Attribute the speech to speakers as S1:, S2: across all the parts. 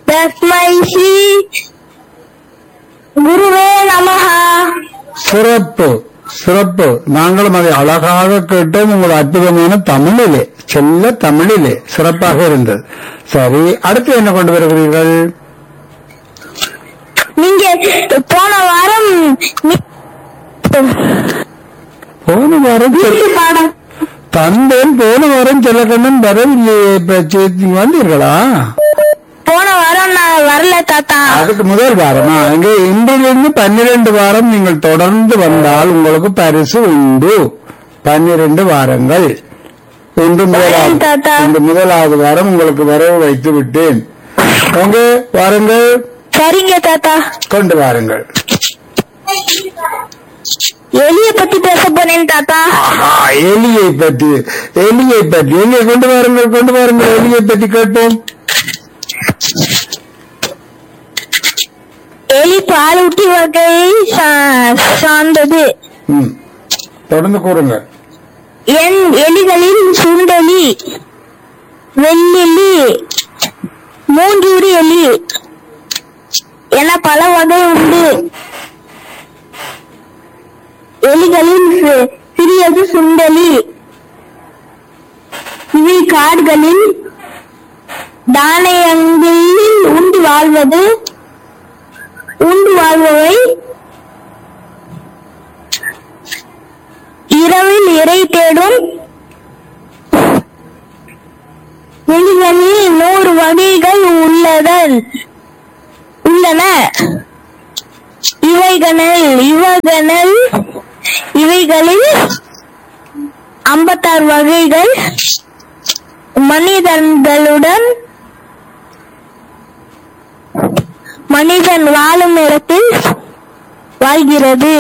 S1: தஸ்மை ஸ்ரீ குருவே நமஹா
S2: சிறப்பு சிறப்பு நாங்களும் அதை அழகாக கேட்டோம் உங்கள் அற்புதமான தமிழிலே செல்ல தமிழிலே சிறப்பாக இருந்தது சரி அடுத்து என்ன கொண்டு வருகிறீர்கள்
S1: நீங்க போன வாரம் மி-
S2: போன வாரம் செல்-
S1: வீட்டு பாடம்
S2: தந்தேன் போன வாரம் செல்லக்கண்ணன் வரவில்லையே இப்ப சே- வந்தீர்களா
S1: போன வாரம் நான் வரல தாத்தா
S2: அதுக்கு முதல் வாரமா இங்க இன்றிலிருந்து பன்னிரண்டு வாரம் நீங்கள் தொடர்ந்து வந்தால் உங்களுக்கு பரிசு உண்டு பன்னிரண்டு வாரங்கள் இன்று முதலாவது
S1: தாத்தா.
S2: இன்று முதலாவது வாரம் உங்களுக்கு வரவு வைத்து விட்டேன் உங்க வாருங்கள்
S1: சரிங்க தாத்தா
S2: கொண்டு வாருங்கள்
S1: எலிய பத்தி பேச போனேன் தாத்தா
S2: ஆஹா, எலியை பற்றி எலியை பற்றி எலியை கொண்டு வாருங்கள் கொண்டு வாருங்கள் எலியை பற்றி கேட்போம்
S1: எலி பாலூட்டி வகையை சா- சார்ந்தது
S2: ம். தொடர்ந்து கூறுங்க
S1: என் எலிகளில் சுண்டெலி வெள்ளெலி மூஞ்சூரி எலி என பல வகை உண்டு எலிகளில் சி- சிறியது சுண்டெலி இவை காடுகளில் தானியங்களில் உண்டு வாழ்வது உண்டு வாழ்பவை இரவில் இறை தேடும் எலிகளில் நூறு வகைகள் உள்ளதன் உள்ளன இவைகளில் இவைகளில் இவைகளில் ஐம்பத்தாறு வகைகள் மனிதர்களுடன் மனிதன் வாழும் இடத்தில் வாழ்கிறது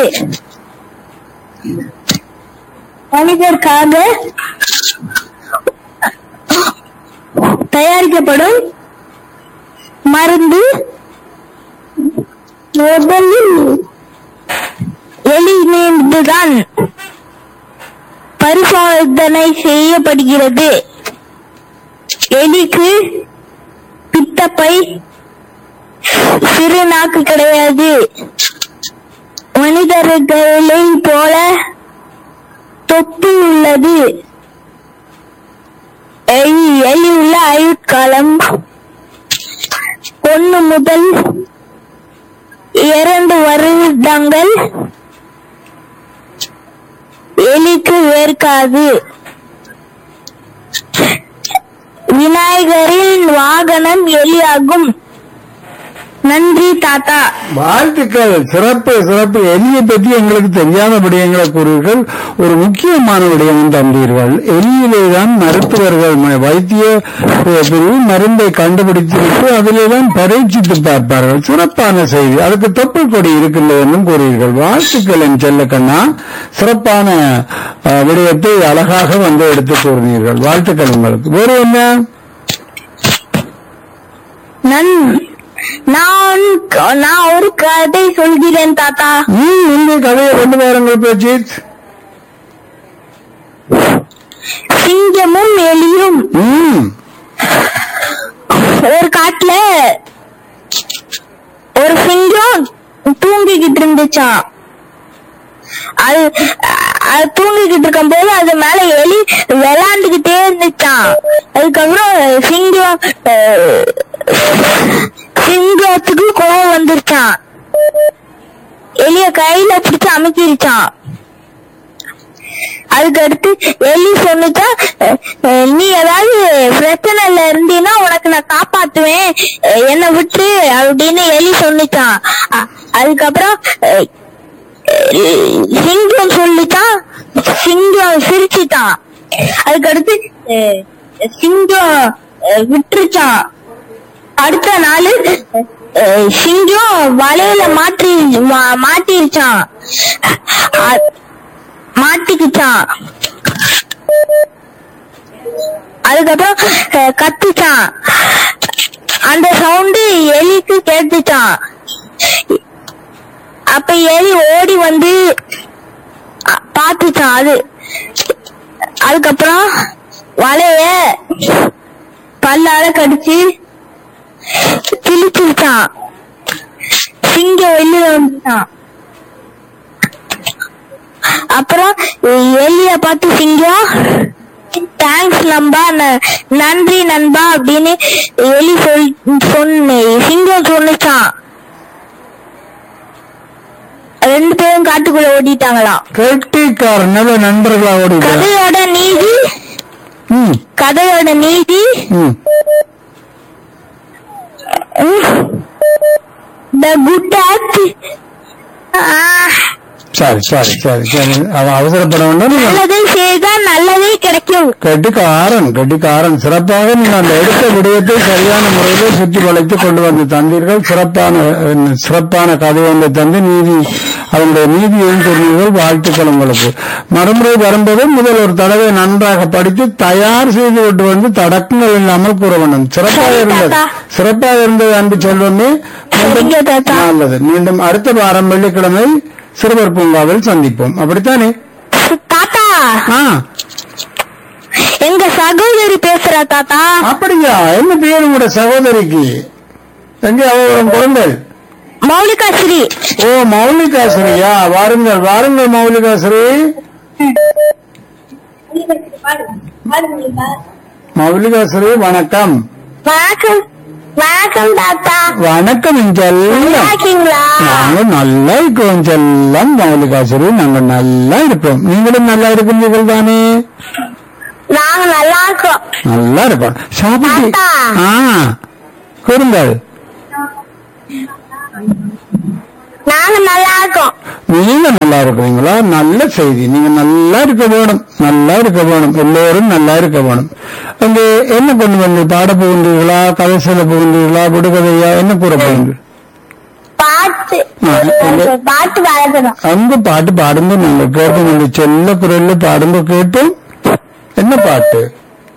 S1: மனிதர்க்காக தயாரிக்கப்படும் மருந்து முதலில் எளிமைதான் பரிசோதனை செய்யப்படுகிறது எலிக்கு பித்தப்பை சிறு நாக்கு கிடையாது மனிதர்களை போல தொப்பு உள்ளது எலி எலி உள்ள ஆயுட்காலம் ஒன்னு முதல் இரண்டு வருடங்கள் எலிக்கு வேர்க்காது விநாயகரின் வாகனம் எலியாகும் நன்றி தாத்தா
S2: வாழ்த்துக்கள் சிறப்பு சிறப்பு எலியை பற்றி எங்களுக்கு தெரியாத விடயங்களை கூறுவீர்கள் ஒரு முக்கியமான விடயம் தந்தீர்கள் எலியிலே தான் மருத்துவர்கள் ம- வைத்திய பிரிவு மருந்தை கண்டுபிடித்துவிட்டு அதிலே தான் பரீட்சித்து பார்ப்பார்கள் சிறப்பான செய்தி அதுக்கு தொப்புள் கொடி இருக்கின்றது என்றும் கூறுவீர்கள் வாழ்த்துக்கள் என் செல்லக்கண்ணா சிறப்பான அஹ், விடயத்தை அழகாக வந்து எடுத்து கூறினீர்கள் வாழ்த்துக்கள் உங்களுக்கு வேறு என்ன
S1: நன் நான் நான் ஒரு கதை சொல்கிறேன் தாத்தா
S2: ம், இந்த கதையை கொண்டு வாருங்கள் பேச்சு
S1: சிங்கமும் எலியும்
S2: ம்
S1: ஒரு காட்டுல ஒரு சிங்கம் தூங்கிக்கிட்டு இருந்துச்சாம் அது அது தூங்கிக்கிட்டு இருக்கும் போது அது மேல எலி விளையாண்டுகிட்டே இருந்துச்சாம் அதுக்கப்புறம் சிங்கம் அஹ், சிங்கத்துக்கு கோவம் வந்துருச்சான் எலிய கையில பிடிச்சு அமைக்கிருச்சான் அதுக்கு அடுத்து எலி சொன்னுச்சா அஹ், அஹ், நீ ஏதாவது பிரச்சனைல இருந்தீன்னா உனக்கு நான் காப்பாத்துவேன் அஹ், என்னை விட்டு அப்படின்னு எலி சொன்னுச்சான் அ- அதுக்கப்புறம் அஹ், அஹ், சிங்கம் சொல்லிச்சான் சிங்கம் சிரிச்சுட்டான் அதுக்கடுத்து அஹ், சிங்கம் அஹ், விட்டுருச்சான் அடுத்த நாள் அஹ், சிங்கம் வலையில மாற்றி மா- மாட்டிருச்சான் அ- மாட்டிக்கிச்சான் அதுக்கப்புறம் அஹ், கத்துச்சான் அந்த சவுண்டு எலிக்கு கேட்டுச்சான் அப்ப எலி ஓடி வந்து அ- பாத்துச்சான் அது அதுக்கப்புறம் வலைய பல்லால கடிச்சு கிழிச்சு வந்துச்சான் சிங்கம் வெளியில வந்துச்சான் அப்புறம் எலிய பார்த்து சிங்கம் தேங்க்ஸ் நண்பா ந- நன்றி நண்பா அப்படின்னு எலி சொல் சொன்ன சிங்கம் சொன்னுச்சான் ரெண்டு பேரும் காட்டுக்குள்ள ஓடிட்டாங்களாம்
S2: கெட்டிக்காரன் நல்ல நண்பர்களா ஓடி
S1: கதையோட நீதி
S2: ம்
S1: கதையோட நீதி
S2: ம்
S1: த குட் ஆக்ட்
S2: சரி சரி சரி சரி அவன் அவசரப்பட வேண்டாம் நீங்க
S1: நல்லதை செய்தால் நல்லதே கிடைக்கும்
S2: கெட்டிக்காரன் கெட்டிக்காரன் சிறப்பாக நீங்கள் அந்த எடுத்த விடயத்தை சரியான முறையில் சுற்றி வளைத்து கொண்டு வந்து தந்தீர்கள் சிறப்பான அஹ், சிறப்பான கதை ஒன்றை தந்து நீதி அதனுடைய நீதியையும் சொன்னீர்கள் வாழ்த்துக்கள் உங்களுக்கு மறுமுறை வரும்போது முதல் ஒரு தடவை நன்றாக படித்து தயார் செய்து விட்டு வந்து தடக்கங்கள் இல்லாமல் கூற வேண்டும் சிறப்பாக
S1: சரி,
S2: இருந்தது
S1: தாத்தா.
S2: சிறப்பாக இருந்தது அன்பு செல்வமே
S1: சரிங்க தாத்தா
S2: நல்லது மீண்டும் அடுத்த வாரம் வெள்ளிக்கிழமை சிறுவர் பூங்காவில் சந்திப்போம் அப்படித்தானே
S1: தாத்தா
S2: ஆ
S1: எங்க சகோதரி பேசுறா தாத்தா
S2: அப்படியா என்ன பேர் உங்களோட சகோதரிக்கு எங்கே அவ குழந்தை
S1: மௌலிகாஸ்ரீ
S2: ஓ மௌலிகாசிரியா வாருங்கள் வாருங்கள் மௌலிகாசிரி மௌலிகாசிரி வணக்கம்
S1: வணக்கம் வணக்கம் தாத்தா
S2: வணக்கம் செல்லம்
S1: நல்லா இருக்கீங்களா
S2: நாங்க நல்லா இருக்கோம் செல்லம் மௌலிகாசிரி நாங்க நல்லா இருக்கோம் நீங்களும் நல்லா இருக்கிறீர்கள் தானே
S1: நாங்க நல்லா இருக்கோம்
S2: நல்லா இருக்கோம் சாப்பிட்டு
S1: தாத்தா.
S2: ஆ கூறுங்கள்
S1: நாங்க நல்லா இருக்கோம்
S2: நீங்க நல்லா இருக்கிறீங்களா நல்ல செய்தி நீங்க நல்லா இருக்க வேணும் நல்லா இருக்க வேணும் எல்லோரும் நல்லா இருக்க வேணும் அங்க என்ன கொண்டு வந்து பாட போகின்றீர்களா கதை சொல்ல போகின்றீர்களா விடுகதையா என்ன கூற போகின்ற
S1: பாட்டு
S2: ஆ, எங்க-
S1: பாட்டு வளர்க்கணும்
S2: அங்க பாட்டு பாடுங்க நாங்க கேட்போம் இந்த செல்ல குரல்ல பாடுங்க கேட்போம் என்ன பாட்டு